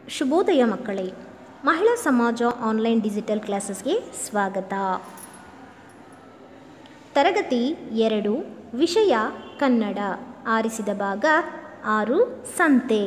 ಶುಭೋದಯ ಮಕ್ಕಳೇ ಮಹಿಳಾ ಸಮಾಜ ಆನ್ಲೈನ್ ಡಿಜಿಟಲ್ ಕ್ಲಾಸಸ್ಗೆ ಸ್ವಾಗತ ತರಗತಿ ಎರಡು ವಿಷಯ ಕನ್ನಡ ಆರಿಸಿದ ಭಾಗ ಆರು ಸಂತೆ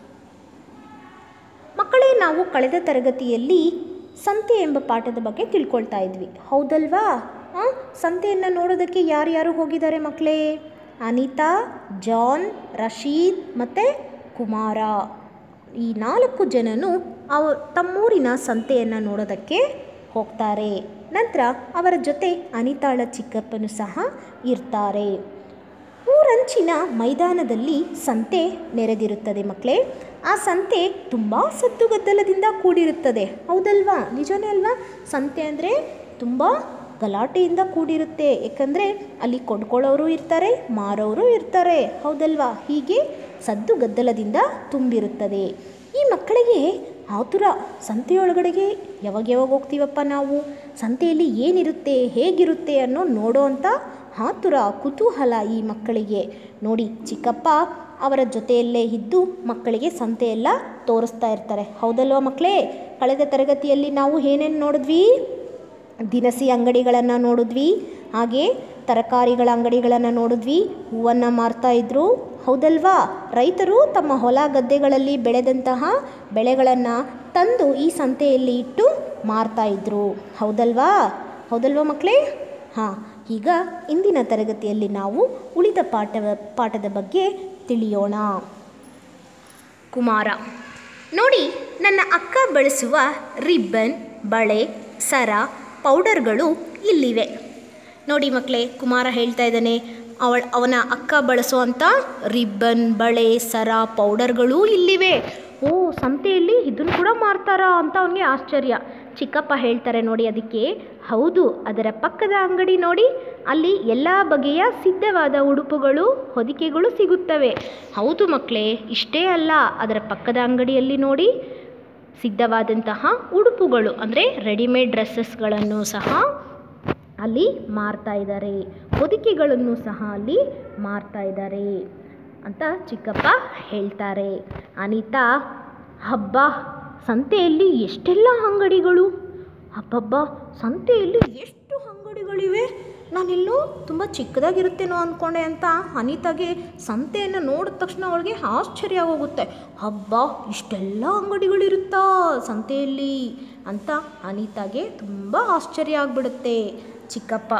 ಮಕ್ಕಳೇ ನಾವು ಕಳೆದ ತರಗತಿಯಲ್ಲಿ ಸಂತೆ ಎಂಬ ಪಾಠದ ಬಗ್ಗೆ ತಿಳ್ಕೊಳ್ತಾ ಇದ್ವಿ ಹೌದಲ್ವಾ ಆ, ಸಂತೆಯನ್ನು ನೋಡೋದಕ್ಕೆ ಯಾರ್ಯಾರು ಹೋಗಿದ್ದಾರೆ ಮಕ್ಕಳೇ ಅನಿತಾ ಜಾನ್ ರಶೀದ್ ಮತ್ತು ಕುಮಾರ ಈ ನಾಲ್ಕು ಜನನು ಅವ ತಮ್ಮೂರಿನ ಸಂತೆಯನ್ನು ನೋಡೋದಕ್ಕೆ ಹೋಗ್ತಾರೆ ನಂತರ ಅವರ ಜೊತೆ ಅನಿತಾಳ ಚಿಕ್ಕಪ್ಪನು ಸಹ ಇರ್ತಾರೆ ಊರಂಚಿನ ಮೈದಾನದಲ್ಲಿ ಸಂತೆ ನೆರೆದಿರುತ್ತದೆ ಮಕ್ಕಳೇ ಆ ಸಂತೆ ತುಂಬ ಸದ್ದುಗದ್ದಲದಿಂದ ಕೂಡಿರುತ್ತದೆ ಹೌದಲ್ವಾ ನಿಜನೇ ಅಲ್ವಾ ಸಂತೆ ಅಂದರೆ ತುಂಬ ಗಲಾಟೆಯಿಂದ ಕೂಡಿರುತ್ತೆ ಏಕೆಂದರೆ ಅಲ್ಲಿ ಕೊಂಡ್ಕೊಳ್ಳೋರು ಇರ್ತಾರೆ ಮಾರೋರು ಇರ್ತಾರೆ ಹೌದಲ್ವಾ ಹೀಗೆ ಸದ್ದು ಗದ್ದಲದಿಂದ ತುಂಬಿರುತ್ತದೆ ಈ ಮಕ್ಕಳಿಗೆ ಆತುರ ಸಂತೆಯೊಳಗಡೆಗೆ ಯಾವಾಗ ಯಾವಾಗ ಹೋಗ್ತೀವಪ್ಪ ನಾವು ಸಂತೆಯಲ್ಲಿ ಏನಿರುತ್ತೆ ಹೇಗಿರುತ್ತೆ ಅನ್ನೋ ನೋಡೋ ಅಂಥ ಆತುರ ಕುತೂಹಲ ಈ ಮಕ್ಕಳಿಗೆ ನೋಡಿ ಚಿಕ್ಕಪ್ಪ ಅವರ ಜೊತೆಯಲ್ಲೇ ಇದ್ದು ಮಕ್ಕಳಿಗೆ ಸಂತೆಯೆಲ್ಲ ತೋರಿಸ್ತಾ ಇರ್ತಾರೆ ಹೌದಲ್ವಾ ಮಕ್ಕಳೇ ಕಳೆದ ತರಗತಿಯಲ್ಲಿ ನಾವು ಏನೇನು ನೋಡಿದ್ವಿ ದಿನಸಿ ಅಂಗಡಿಗಳನ್ನು ನೋಡಿದ್ವಿ ಹಾಗೆ ತರಕಾರಿಗಳ ಅಂಗಡಿಗಳನ್ನು ನೋಡಿದ್ವಿ ಹೂವನ್ನು ಮಾರ್ತಾ ಇದ್ರು ಹೌದಲ್ವಾ ರೈತರು ತಮ್ಮ ಹೊಲ ಗದ್ದೆಗಳಲ್ಲಿ ಬೆಳೆದಂತಹ ಬೆಳೆಗಳನ್ನು ತಂದು ಈ ಸಂತೆಯಲ್ಲಿ ಇಟ್ಟು ಮಾರ್ತಾ ಇದ್ರು ಹೌದಲ್ವಾ ಹೌದಲ್ವಾ ಮಕ್ಕಳೇ ಹಾಂ ಈಗ ಇಂದಿನ ತರಗತಿಯಲ್ಲಿ ನಾವು ಉಳಿದ ಪಾಠ ಪಾಠದ ಬಗ್ಗೆ ತಿಳಿಯೋಣ ಕುಮಾರ ನೋಡಿ ನನ್ನ ಅಕ್ಕ ಬಳಸುವ ರಿಬ್ಬನ್ ಬಳೆ ಸರ ಪೌಡರ್ಗಳು ಇಲ್ಲಿವೆ ನೋಡಿ ಮಕ್ಕಳೇ ಕುಮಾರ ಹೇಳ್ತಾ ಇದ್ದಾನೆ ಅವಳ ಅವನ ಅಕ್ಕ ಬಳಸುವಂಥ ರಿಬ್ಬನ್ ಬಳೆ ಸರ ಪೌಡರ್ಗಳು ಇಲ್ಲಿವೆ ಓ ಸಂತೆಯಲ್ಲಿ ಇದನ್ನು ಕೂಡ ಮಾರ್ತಾರಾ ಅಂತ ಅವನಿಗೆ ಆಶ್ಚರ್ಯ ಚಿಕ್ಕಪ್ಪ ಹೇಳ್ತಾರೆ ನೋಡಿ ಅದಕ್ಕೆ ಹೌದು ಅದರ ಪಕ್ಕದ ಅಂಗಡಿ ನೋಡಿ ಅಲ್ಲಿ ಎಲ್ಲ ಬಗೆಯ ಸಿದ್ಧವಾದ ಉಡುಪುಗಳು ಹೊದಿಕೆಗಳು ಸಿಗುತ್ತವೆ ಹೌದು ಮಕ್ಕಳೇ ಇಷ್ಟೇ ಅಲ್ಲ ಅದರ ಪಕ್ಕದ ಅಂಗಡಿಯಲ್ಲಿ ನೋಡಿ ಸಿದ್ಧವಾದಂತಹ ಉಡುಪುಗಳು ಅಂದರೆ ರೆಡಿಮೇಡ್ ಡ್ರೆಸ್ಸಸ್ಗಳನ್ನು ಸಹ ಅಲ್ಲಿ ಮಾರ್ತಾ ಇದ್ದಾರೆ ಹೊದಿಕೆಗಳನ್ನು ಸಹ ಅಲ್ಲಿ ಮಾರ್ತಾ ಇದ್ದಾರೆ ಅಂತ ಚಿಕ್ಕಪ್ಪ ಹೇಳ್ತಾರೆ ಅನಿತಾ ಹಬ್ಬ ಸಂತೆಯಲ್ಲಿ ಎಷ್ಟೆಲ್ಲ ಅಂಗಡಿಗಳು ಹಬ್ಬಬ್ಬ ಸಂತೆಯಲ್ಲಿ ಎಷ್ಟು ಅಂಗಡಿಗಳಿವೆ ನಾನೆಲ್ಲೋ ತುಂಬ ಚಿಕ್ಕದಾಗಿರುತ್ತೇನೋ ಅಂದ್ಕೊಂಡೆ ಅಂತ ಅನಿತಾಗೆ ಸಂತೆಯನ್ನು ನೋಡಿದ ತಕ್ಷಣ ಅವಳಿಗೆ ಆಶ್ಚರ್ಯ ಹೋಗುತ್ತೆ ಹಬ್ಬ ಇಷ್ಟೆಲ್ಲ ಅಂಗಡಿಗಳಿರುತ್ತಾ ಸಂತೆಯಲ್ಲಿ ಅಂತ ಅನಿತಾಗೆ ತುಂಬ ಆಶ್ಚರ್ಯ ಆಗಿಬಿಡುತ್ತೆ ಚಿಕ್ಕಪ್ಪ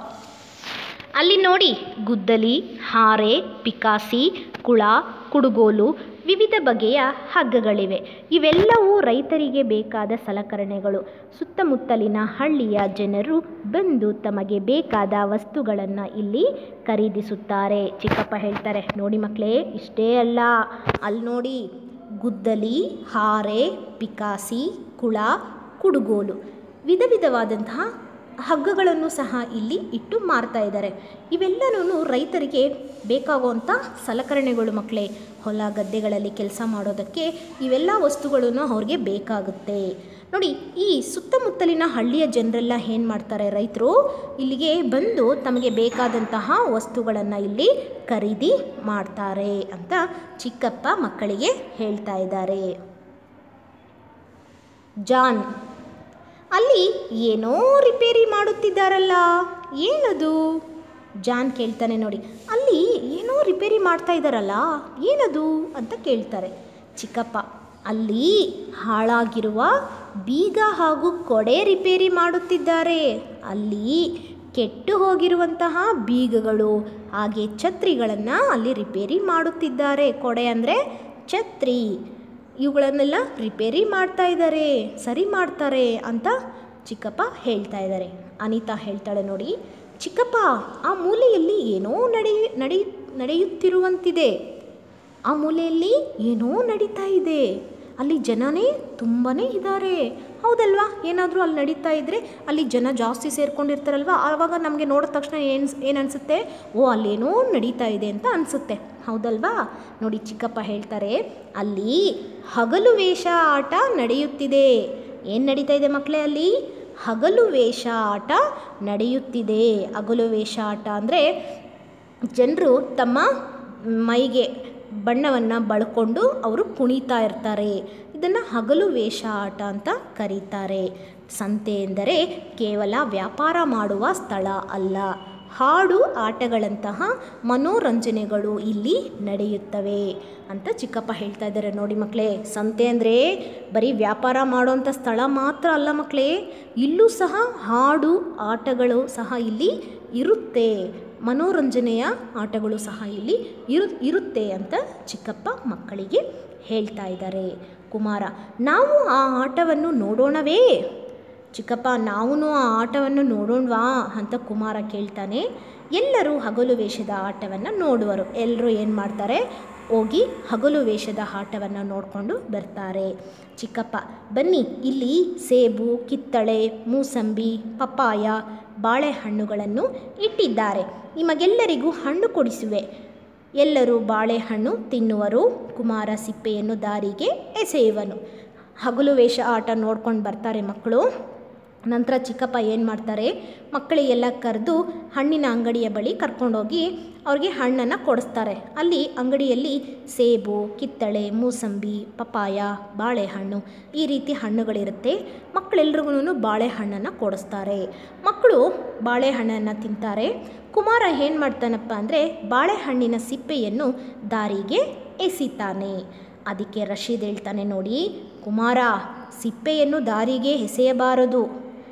ಅಲ್ಲಿ ನೋಡಿ ಗುದ್ದಲಿ ಹಾರೆ ಪಿಕಾಸಿ ಕುಳ ಕುಡುಗೋಲು ವಿವಿಧ ಬಗೆಯ ಹಗ್ಗಗಳಿವೆ ಇವೆಲ್ಲವೂ ರೈತರಿಗೆ ಬೇಕಾದ ಸಲಕರಣೆಗಳು ಸುತ್ತಮುತ್ತಲಿನ ಹಳ್ಳಿಯ ಜನರು ಬಂದು ತಮಗೆ ಬೇಕಾದ ವಸ್ತುಗಳನ್ನು ಇಲ್ಲಿ ಖರೀದಿಸುತ್ತಾರೆ ಚಿಕ್ಕಪ್ಪ ಹೇಳ್ತಾರೆ ನೋಡಿ ಮಕ್ಕಳೇ ಇಷ್ಟೇ ಅಲ್ಲ ಅಲ್ಲಿ ನೋಡಿ ಗುದ್ದಲಿ ಹಾರೆ ಪಿಕಾಸಿ ಕುಳ ಕುಡುಗೋಲು ವಿಧ ವಿಧವಾದಂತಹ ಹಗ್ಗಗಳನ್ನು ಸಹ ಇಲ್ಲಿ ಇಟ್ಟು ಮಾರ್ತಾ ಇದ್ದಾರೆ ಇವೆಲ್ಲನೂ ರೈತರಿಗೆ ಬೇಕಾಗುವಂಥ ಸಲಕರಣೆಗಳು ಮಕ್ಕಳೇ ಹೊಲ ಗದ್ದೆಗಳಲ್ಲಿ ಕೆಲಸ ಮಾಡೋದಕ್ಕೆ ಇವೆಲ್ಲ ವಸ್ತುಗಳನ್ನು ಅವ್ರಿಗೆ ಬೇಕಾಗುತ್ತೆ ನೋಡಿ ಈ ಸುತ್ತಮುತ್ತಲಿನ ಹಳ್ಳಿಯ ಜನರೆಲ್ಲ ಏನು ಮಾಡ್ತಾರೆ ರೈತರು ಇಲ್ಲಿಗೆ ಬಂದು ತಮಗೆ ಬೇಕಾದಂತಹ ವಸ್ತುಗಳನ್ನು ಇಲ್ಲಿ ಖರೀದಿ ಮಾಡ್ತಾರೆ ಅಂತ ಚಿಕ್ಕಪ್ಪ ಮಕ್ಕಳಿಗೆ ಹೇಳ್ತಾ ಇದ್ದಾರೆ ಜಾನ್ ಅಲ್ಲಿ ಏನೋ ರಿಪೇರಿ ಮಾಡುತ್ತಿದ್ದಾರಲ್ಲ ಏನದು ಜಾನ್ ಕೇಳ್ತಾನೆ ನೋಡಿ ಅಲ್ಲಿ ಏನೋ ರಿಪೇರಿ ಮಾಡ್ತಾ ಇದ್ದಾರಲ್ಲ ಏನದು ಅಂತ ಕೇಳ್ತಾರೆ ಚಿಕ್ಕಪ್ಪ ಅಲ್ಲಿ ಹಾಳಾಗಿರುವ ಬೀಗ ಹಾಗೂ ಕೊಡೆ ರಿಪೇರಿ ಮಾಡುತ್ತಿದ್ದಾರೆ ಅಲ್ಲಿ ಕೆಟ್ಟು ಹೋಗಿರುವಂತಹ ಬೀಗಗಳು ಹಾಗೆ ಛತ್ರಿಗಳನ್ನು ಅಲ್ಲಿ ರಿಪೇರಿ ಮಾಡುತ್ತಿದ್ದಾರೆ ಕೊಡೆ ಅಂದರೆ ಛತ್ರಿ ಇವುಗಳನ್ನೆಲ್ಲ ರಿಪೇರಿ ಮಾಡ್ತಾ ಇದ್ದಾರೆ ಸರಿ ಮಾಡ್ತಾರೆ ಅಂತ ಚಿಕ್ಕಪ್ಪ ಹೇಳ್ತಾ ಇದ್ದಾರೆ ಅನಿತಾ ಹೇಳ್ತಾಳೆ ನೋಡಿ ಚಿಕ್ಕಪ್ಪ ಆ ಮೂಲೆಯಲ್ಲಿ ಏನೋ ನಡೆ ನಡೆ ನಡೆಯುತ್ತಿರುವಂತಿದೆ ಆ ಮೂಲೆಯಲ್ಲಿ ಏನೋ ನಡೀತಾ ಇದೆ ಅಲ್ಲಿ ಜನನೇ ತುಂಬಾ ಇದ್ದಾರೆ ಹೌದಲ್ವಾ ಏನಾದರೂ ಅಲ್ಲಿ ನಡೀತಾ ಇದ್ದರೆ ಅಲ್ಲಿ ಜನ ಜಾಸ್ತಿ ಸೇರ್ಕೊಂಡಿರ್ತಾರಲ್ವ ಆವಾಗ ನಮಗೆ ನೋಡಿದ ತಕ್ಷಣ ಏನು ಏನು ಅನಿಸುತ್ತೆ ಓ ಅಲ್ಲೇನೋ ನಡೀತಾ ಇದೆ ಅಂತ ಅನಿಸುತ್ತೆ ಹೌದಲ್ವಾ ನೋಡಿ ಚಿಕ್ಕಪ್ಪ ಹೇಳ್ತಾರೆ ಅಲ್ಲಿ ಹಗಲು ವೇಷ ಆಟ ನಡೆಯುತ್ತಿದೆ ಏನು ನಡೀತಾ ಇದೆ ಮಕ್ಕಳೇ ಅಲ್ಲಿ ಹಗಲು ವೇಷ ಆಟ ನಡೆಯುತ್ತಿದೆ ಹಗಲು ವೇಷ ಆಟ ಅಂದರೆ ಜನರು ತಮ್ಮ ಮೈಗೆ ಬಣ್ಣವನ್ನು ಬಳ್ಕೊಂಡು ಅವರು ಕುಣಿತಾ ಇರ್ತಾರೆ ಇದನ್ನು ಹಗಲು ವೇಷ ಆಟ ಅಂತ ಕರೀತಾರೆ ಸಂತೆ ಎಂದರೆ ಕೇವಲ ವ್ಯಾಪಾರ ಮಾಡುವ ಸ್ಥಳ ಅಲ್ಲ ಹಾಡು ಆಟಗಳಂತಹ ಮನೋರಂಜನೆಗಳು ಇಲ್ಲಿ ನಡೆಯುತ್ತವೆ ಅಂತ ಚಿಕ್ಕಪ್ಪ ಹೇಳ್ತಾ ಇದ್ದಾರೆ ನೋಡಿ ಮಕ್ಕಳೇ ಸಂತೆ ಅಂದರೆ ಬರೀ ವ್ಯಾಪಾರ ಮಾಡೋಂಥ ಸ್ಥಳ ಮಾತ್ರ ಅಲ್ಲ ಮಕ್ಕಳೇ ಇಲ್ಲೂ ಸಹ ಹಾಡು ಆಟಗಳು ಸಹ ಇಲ್ಲಿ ಇರುತ್ತೆ ಮನೋರಂಜನೆಯ ಆಟಗಳು ಸಹ ಇಲ್ಲಿ ಇರು ಇರುತ್ತೆ ಅಂತ ಚಿಕ್ಕಪ್ಪ ಮಕ್ಕಳಿಗೆ ಹೇಳ್ತಾ ಇದ್ದಾರೆ ಕುಮಾರ ನಾವು ಆ ಆಟವನ್ನು ನೋಡೋಣವೇ ಚಿಕ್ಕಪ್ಪ ನಾವೂ ಆ ಆಟವನ್ನು ನೋಡೋಣವಾ ಅಂತ ಕುಮಾರ ಕೇಳ್ತಾನೆ ಎಲ್ಲರೂ ಹಗಲು ವೇಷದ ಆಟವನ್ನು ನೋಡುವರು ಎಲ್ಲರೂ ಏನು ಮಾಡ್ತಾರೆ ಹೋಗಿ ಹಗಲು ವೇಷದ ಆಟವನ್ನು ನೋಡಿಕೊಂಡು ಬರ್ತಾರೆ ಚಿಕ್ಕಪ್ಪ ಬನ್ನಿ ಇಲ್ಲಿ ಸೇಬು ಕಿತ್ತಳೆ ಮೂಸಂಬಿ ಪಪ್ಪಾಯ ಬಾಳೆಹಣ್ಣುಗಳನ್ನು ಇಟ್ಟಿದ್ದಾರೆ ನಿಮಗೆಲ್ಲರಿಗೂ ಹಣ್ಣು ಕೊಡಿಸುವೆ ಎಲ್ಲರೂ ಬಾಳೆಹಣ್ಣು ತಿನ್ನುವರು ಕುಮಾರ ಸಿಪ್ಪೆಯನ್ನು ದಾರಿಗೆ ಎಸೆಯುವನು ಹಗಲು ವೇಷ ಆಟ ನೋಡ್ಕೊಂಡು ಬರ್ತಾರೆ ಮಕ್ಕಳು ನಂತರ ಚಿಕ್ಕಪ್ಪ ಏನು ಮಾಡ್ತಾರೆ ಮಕ್ಕಳಿಗೆಲ್ಲ ಕರೆದು ಹಣ್ಣಿನ ಅಂಗಡಿಯ ಬಳಿ ಕರ್ಕೊಂಡೋಗಿ ಅವ್ರಿಗೆ ಹಣ್ಣನ್ನು ಕೊಡಿಸ್ತಾರೆ ಅಲ್ಲಿ ಅಂಗಡಿಯಲ್ಲಿ ಸೇಬು ಕಿತ್ತಳೆ ಮೂಸಂಬಿ ಪಪಾಯ ಬಾಳೆಹಣ್ಣು ಈ ರೀತಿ ಹಣ್ಣುಗಳಿರುತ್ತೆ ಮಕ್ಕಳೆಲ್ರಿಗೂ ಬಾಳೆಹಣ್ಣನ್ನು ಕೊಡಿಸ್ತಾರೆ ಮಕ್ಕಳು ಬಾಳೆಹಣ್ಣನ್ನು ತಿಂತಾರೆ ಕುಮಾರ ಏನು ಮಾಡ್ತಾನಪ್ಪ ಅಂದರೆ ಬಾಳೆಹಣ್ಣಿನ ಸಿಪ್ಪೆಯನ್ನು ದಾರಿಗೆ ಎಸಿತಾನೆ ಅದಕ್ಕೆ ರಶೀದ್ ಹೇಳ್ತಾನೆ ನೋಡಿ ಕುಮಾರ ಸಿಪ್ಪೆಯನ್ನು ದಾರಿಗೆ ಎಸೆಯಬಾರದು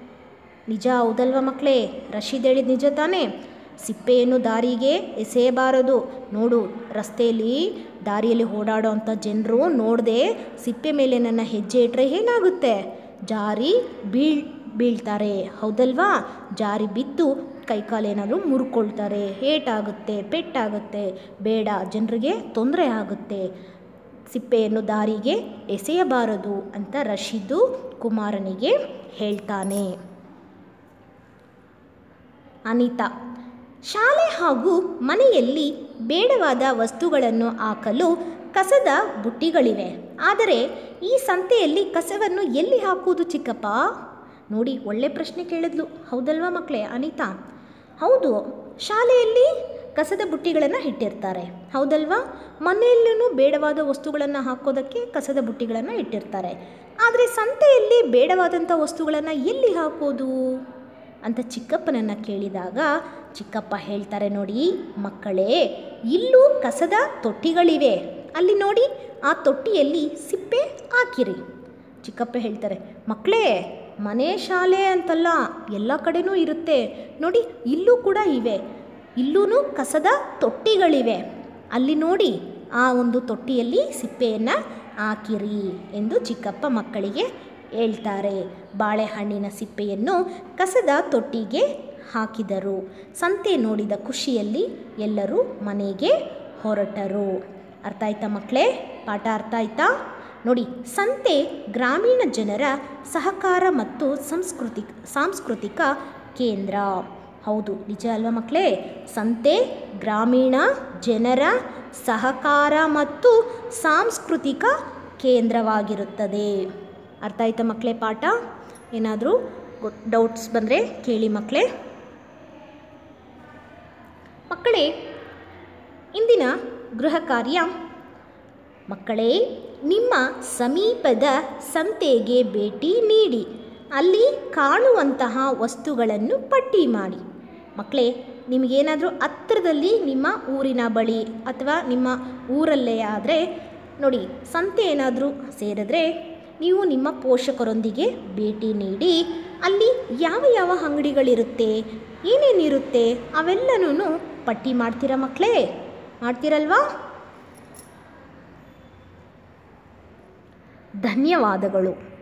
ನಿಜ ಹೌದಲ್ವ ಮಕ್ಕಳೇ ರಶೀದ್ ಹೇಳಿದ ನಿಜ ತಾನೇ ಸಿಪ್ಪೆಯನ್ನು ದಾರಿಗೆ ಎಸೆಯಬಾರದು ನೋಡು ರಸ್ತೆಯಲ್ಲಿ ದಾರಿಯಲ್ಲಿ ಓಡಾಡೋ ಅಂಥ ಜನರು ನೋಡದೆ ಸಿಪ್ಪೆ ಮೇಲೆ ನನ್ನ ಹೆಜ್ಜೆ ಇಟ್ಟರೆ ಏನಾಗುತ್ತೆ ಜಾರಿ ಬೀಳ್ ಬೀಳ್ತಾರೆ ಹೌದಲ್ವಾ ಜಾರಿ ಬಿದ್ದು ಕೈಕಾಲೇನಾದರೂ ಮುರ್ಕೊಳ್ತಾರೆ ಏಟಾಗುತ್ತೆ ಪೆಟ್ಟಾಗುತ್ತೆ ಬೇಡ ಜನರಿಗೆ ತೊಂದರೆ ಆಗುತ್ತೆ ಸಿಪ್ಪೆಯನ್ನು ದಾರಿಗೆ ಎಸೆಯಬಾರದು ಅಂತ ರಶೀದು ಕುಮಾರನಿಗೆ ಹೇಳ್ತಾನೆ ಅನಿತಾ ಶಾಲೆ ಹಾಗೂ ಮನೆಯಲ್ಲಿ ಬೇಡವಾದ ವಸ್ತುಗಳನ್ನು ಹಾಕಲು ಕಸದ ಬುಟ್ಟಿಗಳಿವೆ ಆದರೆ ಈ ಸಂತೆಯಲ್ಲಿ ಕಸವನ್ನು ಎಲ್ಲಿ ಹಾಕುವುದು ಚಿಕ್ಕಪ್ಪ ನೋಡಿ ಒಳ್ಳೆ ಪ್ರಶ್ನೆ ಕೇಳಿದ್ಲು ಹೌದಲ್ವಾ ಮಕ್ಕಳೇ ಅನಿತಾ ಹೌದು ಶಾಲೆಯಲ್ಲಿ ಕಸದ ಬುಟ್ಟಿಗಳನ್ನು ಇಟ್ಟಿರ್ತಾರೆ ಹೌದಲ್ವಾ ಮನೆಯಲ್ಲೂ ಬೇಡವಾದ ವಸ್ತುಗಳನ್ನು ಹಾಕೋದಕ್ಕೆ ಕಸದ ಬುಟ್ಟಿಗಳನ್ನು ಇಟ್ಟಿರ್ತಾರೆ ಆದರೆ ಸಂತೆಯಲ್ಲಿ ಬೇಡವಾದಂಥ ವಸ್ತುಗಳನ್ನು ಎಲ್ಲಿ ಹಾಕೋದು ಅಂತ ಚಿಕ್ಕಪ್ಪನನ್ನು ಕೇಳಿದಾಗ ಚಿಕ್ಕಪ್ಪ ಹೇಳ್ತಾರೆ ನೋಡಿ ಮಕ್ಕಳೇ ಇಲ್ಲೂ ಕಸದ ತೊಟ್ಟಿಗಳಿವೆ ಅಲ್ಲಿ ನೋಡಿ ಆ ತೊಟ್ಟಿಯಲ್ಲಿ ಸಿಪ್ಪೆ ಹಾಕಿರಿ ಚಿಕ್ಕಪ್ಪ ಹೇಳ್ತಾರೆ ಮಕ್ಕಳೇ ಮನೆ ಶಾಲೆ ಅಂತಲ್ಲ ಎಲ್ಲ ಕಡೆನೂ ಇರುತ್ತೆ ನೋಡಿ ಇಲ್ಲೂ ಕೂಡ ಇವೆ ಇಲ್ಲೂ ಕಸದ ತೊಟ್ಟಿಗಳಿವೆ ಅಲ್ಲಿ ನೋಡಿ ಆ ಒಂದು ತೊಟ್ಟಿಯಲ್ಲಿ ಸಿಪ್ಪೆಯನ್ನು ಹಾಕಿರಿ ಎಂದು ಚಿಕ್ಕಪ್ಪ ಮಕ್ಕಳಿಗೆ ಹೇಳ್ತಾರೆ ಬಾಳೆಹಣ್ಣಿನ ಸಿಪ್ಪೆಯನ್ನು ಕಸದ ತೊಟ್ಟಿಗೆ ಹಾಕಿದರು ಸಂತೆ ನೋಡಿದ ಖುಷಿಯಲ್ಲಿ ಎಲ್ಲರೂ ಮನೆಗೆ ಹೊರಟರು ಅರ್ಥ ಆಯ್ತಾ ಮಕ್ಕಳೇ ಪಾಠ ಅರ್ಥ ಆಯ್ತಾ ನೋಡಿ ಸಂತೆ ಗ್ರಾಮೀಣ ಜನರ ಸಹಕಾರ ಮತ್ತು ಸಂಸ್ಕೃತಿ ಸಾಂಸ್ಕೃತಿಕ ಕೇಂದ್ರ ಹೌದು ನಿಜ ಅಲ್ವಾ ಮಕ್ಕಳೇ ಸಂತೆ ಗ್ರಾಮೀಣ ಜನರ ಸಹಕಾರ ಮತ್ತು ಸಾಂಸ್ಕೃತಿಕ ಕೇಂದ್ರವಾಗಿರುತ್ತದೆ ಅರ್ಥ ಆಯ್ತಾ ಮಕ್ಕಳೇ ಪಾಠ ಏನಾದರೂ ಡೌಟ್ಸ್ ಬಂದರೆ ಕೇಳಿ ಮಕ್ಕಳೇ ಮಕ್ಕಳೇ ಇಂದಿನ ಗೃಹ ಕಾರ್ಯ ಮಕ್ಕಳೇ ನಿಮ್ಮ ಸಮೀಪದ ಸಂತೆಗೆ ಭೇಟಿ ನೀಡಿ ಅಲ್ಲಿ ಕಾಣುವಂತಹ ವಸ್ತುಗಳನ್ನು ಪಟ್ಟಿ ಮಾಡಿ ಮಕ್ಕಳೇ ನಿಮಗೇನಾದರೂ ಹತ್ತಿರದಲ್ಲಿ ನಿಮ್ಮ ಊರಿನ ಬಳಿ ಅಥವಾ ನಿಮ್ಮ ಊರಲ್ಲೇ ಆದರೆ ನೋಡಿ ಸಂತೆ ಏನಾದರೂ ಸೇರಿದ್ರೆ ನೀವು ನಿಮ್ಮ ಪೋಷಕರೊಂದಿಗೆ ಭೇಟಿ ನೀಡಿ ಅಲ್ಲಿ ಯಾವ ಯಾವ ಅಂಗಡಿಗಳಿರುತ್ತೆ ಏನೇನಿರುತ್ತೆ ಅವೆಲ್ಲನೂ ಪಟ್ಟಿ ಮಾಡ್ತೀರಾ ಮಕ್ಕಳೇ ಮಾಡ್ತೀರಲ್ವಾ ಧನ್ಯವಾದಗಳು